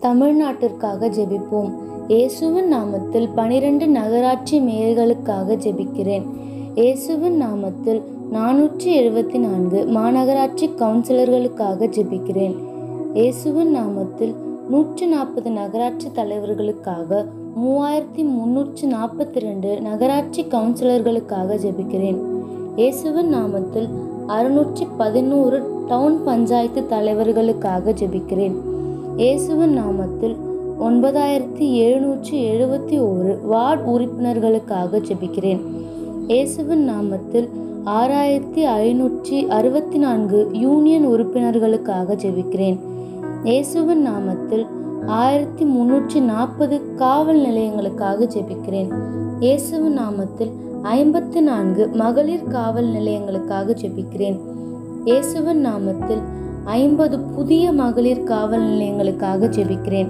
தமிழ்நாட்டிற்காக ஜெபிப்போம் இயேசுவின் நாமத்தில் பனிரெண்டு நகராட்சி மேயர்களுக்காக ஜெபிக்கிறேன் இயேசுவின் நாமத்தில் நானூற்றி எழுபத்தி நான்கு மாநகராட்சி கவுன்சிலர்களுக்காக ஜெபிக்கிறேன் இயேசுவின் நாமத்தில் நூற்றி நாற்பது நகராட்சி தலைவர்களுக்காக மூவாயிரத்தி முன்னூற்றி நாற்பத்தி ரெண்டு நகராட்சி கவுன்சிலர்களுக்காக ஜெபிக்கிறேன் இயேசுவின் நாமத்தில் அறுநூற்றி பதினோரு டவுன் பஞ்சாயத்து தலைவர்களுக்காக ஜெபிக்கிறேன் இயேசுவின் நாமத்தில் ஒன்பதாயிரத்தி எழுநூற்றி எழுபத்தி ஓரு வார்டு உறுப்பினர்களுக்காக ஜெபிக்கிறேன் இயேசுவின் நாமத்தில் ஆறாயிரத்தி ஐநூற்றி அறுபத்தி நான்கு யூனியன் உறுப்பினர்களுக்காக ஜெபிக்கிறேன் இயேசுவின் நாமத்தில் ஆயிரத்தி முன்னூற்றி நாற்பது காவல் நிலையங்களுக்காக ஜெபிக்கிறேன் இயேசுவின் நாமத்தில் ஐம்பத்தி நான்கு மகளிர் காவல் நிலையங்களுக்காக ஜெபிக்கிறேன் இயேசுவின் நாமத்தில் ஐம்பது புதிய மகளிர் காவல் நிலையங்களுக்காக ஜெபிக்கிறேன்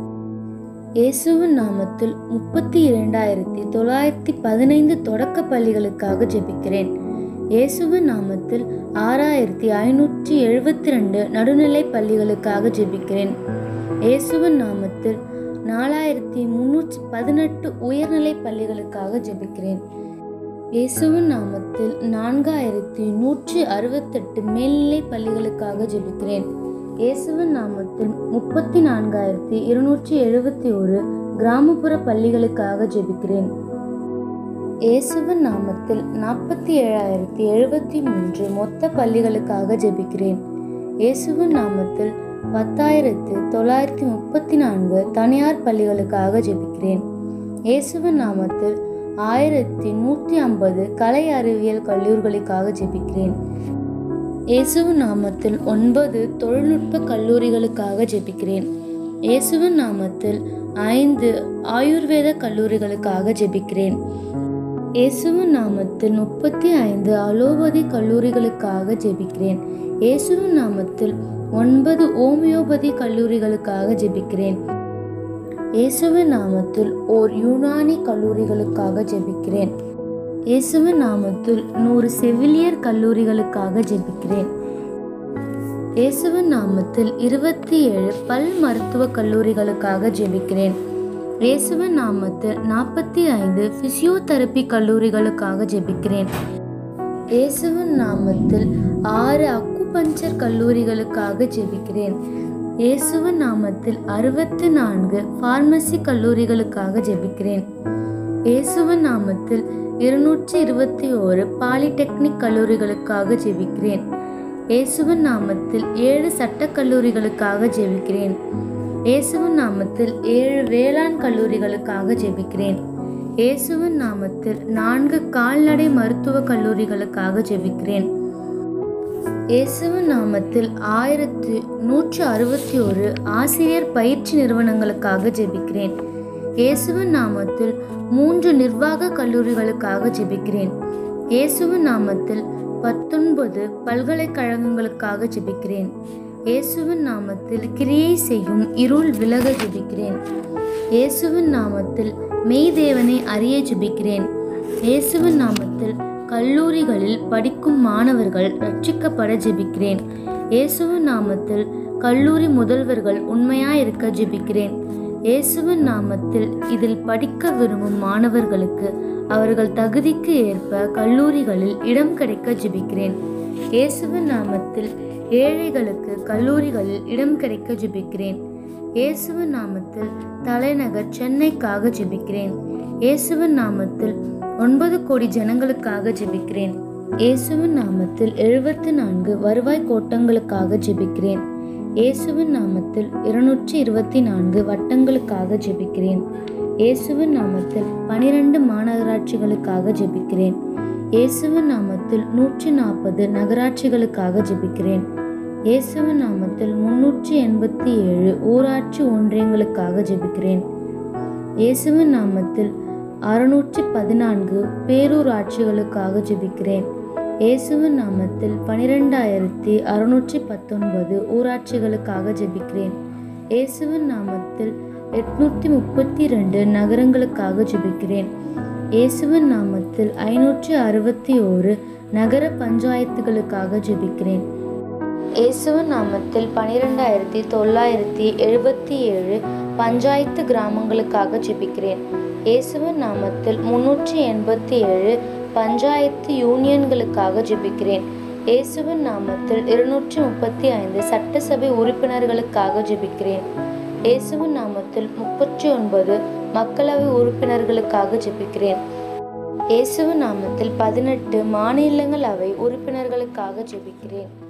இயேசுவின் நாமத்தில் முப்பத்தி இரண்டாயிரத்தி தொள்ளாயிரத்தி பதினைந்து தொடக்க பள்ளிகளுக்காக ஜெபிக்கிறேன் இயேசுவின் நாமத்தில் ஆறாயிரத்தி ஐநூற்றி எழுபத்தி ரெண்டு நடுநிலை பள்ளிகளுக்காக ஜெபிக்கிறேன் இயேசுவின் நாமத்தில் நாலாயிரத்தி முன்னூற்றி பதினெட்டு உயர்நிலை பள்ளிகளுக்காக ஜெபிக்கிறேன் இயேசுவின் நாமத்தில் நான்காயிரத்தி நூற்றி அறுபத்தெட்டு மேல்நிலை பள்ளிகளுக்காக ஜெபிக்கிறேன் இயேசுவின் நாமத்தில் முப்பத்தி நான்காயிரத்தி இருநூற்றி எழுபத்தி ஒரு கிராமப்புற பள்ளிகளுக்காக ஜெபிக்கிறேன் இயேசுவின் நாமத்தில் நாற்பத்தி ஏழாயிரத்தி எழுபத்தி மூன்று மொத்த பள்ளிகளுக்காக ஜெபிக்கிறேன் இயேசுவின் நாமத்தில் பத்தாயிரத்து தொள்ளாயிரத்தி முப்பத்தி நான்கு தனியார் பள்ளிகளுக்காக ஜெபிக்கிறேன் இயேசுவின் நாமத்தில் ஆயிரத்தி நூற்றி ஐம்பது கலை அறிவியல் கல்லூரிகளுக்காக ஜெபிக்கிறேன் இயேசுவின் நாமத்தில் ஒன்பது தொழில்நுட்ப கல்லூரிகளுக்காக ஜெபிக்கிறேன் இயேசுவின் நாமத்தில் ஐந்து ஆயுர்வேத கல்லூரிகளுக்காக ஜெபிக்கிறேன் இயேசுவின் நாமத்தில் முப்பத்தி ஐந்து அலோபதி கல்லூரிகளுக்காக ஜெபிக்கிறேன் இயேசுவின் நாமத்தில் ஒன்பது ஓமியோபதி கல்லூரிகளுக்காக ஜெபிக்கிறேன் இயேசுவின் நாமத்தில் ஓர் யுனானி கல்லூரிகளுக்காக ஜெபிக்கிறேன் இயேசுவின் நாமத்தில் நூறு செவிலியர் கல்லூரிகளுக்காக ஜெபிக்கிறேன் இயேசுவின் நாமத்தில் இருபத்தி ஏழு பல் மருத்துவ கல்லூரிகளுக்காக ஜெபிக்கிறேன் இயேசுவின் நாமத்தில் நாற்பத்தி ஐந்து பிசியோதெரப்பி கல்லூரிகளுக்காக ஜெபிக்கிறேன் இயேசுவின் நாமத்தில் ஆறு அக்குபஞ்சர் கல்லூரிகளுக்காக ஜெபிக்கிறேன் இயேசுவின் நாமத்தில் அறுபத்தி நான்கு ஃபார்மசி கல்லூரிகளுக்காக ஜெபிக்கிறேன் இயேசுவின் நாமத்தில் இருநூற்றி இருபத்தி ஓரு பாலிடெக்னிக் கல்லூரிகளுக்காக ஜெபிக்கிறேன் இயேசுவின் நாமத்தில் ஏழு சட்டக் கல்லூரிகளுக்காக ஜெபிக்கிறேன் இயேசுவின் நாமத்தில் ஏழு வேளாண் கல்லூரிகளுக்காக ஜெபிக்கிறேன் இயேசுவின் நாமத்தில் நான்கு கால்நடை மருத்துவ கல்லூரிகளுக்காக ஜெபிக்கிறேன் இயேசுவின் நாமத்தில் ஆயிரத்து நூற்று அறுபத்தி ஒரு ஆசிரியர் பயிற்சி நிறுவனங்களுக்காக ஜெபிக்கிறேன் இயேசுவின் நாமத்தில் மூன்று நிர்வாக கல்லூரிகளுக்காக ஜெபிக்கிறேன் இயேசுவின் நாமத்தில் பத்தொன்பது பல்கலைக்கழகங்களுக்காக ஜெபிக்கிறேன் இயேசுவின் நாமத்தில் கிரியை செய்யும் இருள் விலக ஜெபிக்கிறேன் இயேசுவின் நாமத்தில் மெய்தேவனை அறிய ஜெபிக்கிறேன் இயேசுவின் நாமத்தில் கல்லூரிகளில் படிக்கும் மாணவர்கள் ரட்சிக்கப்பட ஜெபிக்கிறேன் இயேசுவின் நாமத்தில் கல்லூரி முதல்வர்கள் உண்மையாயிருக்க ஜெபிக்கிறேன் இயேசுவின் நாமத்தில் இதில் படிக்க விரும்பும் மாணவர்களுக்கு அவர்கள் தகுதிக்கு ஏற்ப கல்லூரிகளில் இடம் கிடைக்க ஜெபிக்கிறேன் இயேசுவின் நாமத்தில் ஏழைகளுக்கு கல்லூரிகளில் இடம் கிடைக்க ஜெபிக்கிறேன் இயேசுவின் நாமத்தில் தலைநகர் சென்னைக்காக ஜெபிக்கிறேன் இயேசுவின் நாமத்தில் ஒன்பது கோடி ஜனங்களுக்காக ஜெபிக்கிறேன் இயேசுவின் நாமத்தில் எழுபத்தி நான்கு வருவாய் கோட்டங்களுக்காக ஜெபிக்கிறேன் இயேசுவின் நாமத்தில் இருநூற்றி இருபத்தி நான்கு வட்டங்களுக்காக ஜெபிக்கிறேன் இயேசுவின் நாமத்தில் பனிரெண்டு மாநகராட்சிகளுக்காக ஜெபிக்கிறேன் இயேசுவின் நாமத்தில் நூற்றி நாற்பது நகராட்சிகளுக்காக ஜெபிக்கிறேன் இயேசுவின் நாமத்தில் முன்னூற்றி எண்பத்தி ஏழு ஊராட்சி ஒன்றியங்களுக்காக ஜெபிக்கிறேன் இயேசுவின் நாமத்தில் அறுநூற்றி பதினான்கு பேரூராட்சிகளுக்காக ஜெபிக்கிறேன் இயேசுவின் நாமத்தில் பனிரெண்டாயிரத்தி அறுநூற்றி பத்தொன்பது ஊராட்சிகளுக்காக ஜெபிக்கிறேன் இயேசுவின் நாமத்தில் எட்நூற்றி முப்பத்தி ரெண்டு நகரங்களுக்காக ஜெபிக்கிறேன் இயேசுவின் நாமத்தில் ஐநூற்றி அறுபத்தி ஓரு நகர பஞ்சாயத்துகளுக்காக ஜெபிக்கிறேன் இயேசுவின் நாமத்தில் பனிரெண்டாயிரத்தி தொள்ளாயிரத்தி எழுபத்தி ஏழு பஞ்சாயத்து கிராமங்களுக்காக ஜெபிக்கிறேன் இயேசுவின் நாமத்தில் முன்னூற்றி எண்பத்தி ஏழு பஞ்சாயத்து யூனியன்களுக்காக ஜெபிக்கிறேன் இயேசுவின் நாமத்தில் இருநூற்றி முப்பத்தி ஐந்து சட்டசபை உறுப்பினர்களுக்காக ஜெபிக்கிறேன் இயேசுவின் நாமத்தில் முப்பத்தி ஒன்பது மக்களவை உறுப்பினர்களுக்காக ஜெபிக்கிறேன் இயேசுவின் நாமத்தில் பதினெட்டு மாநிலங்களவை உறுப்பினர்களுக்காக ஜெபிக்கிறேன்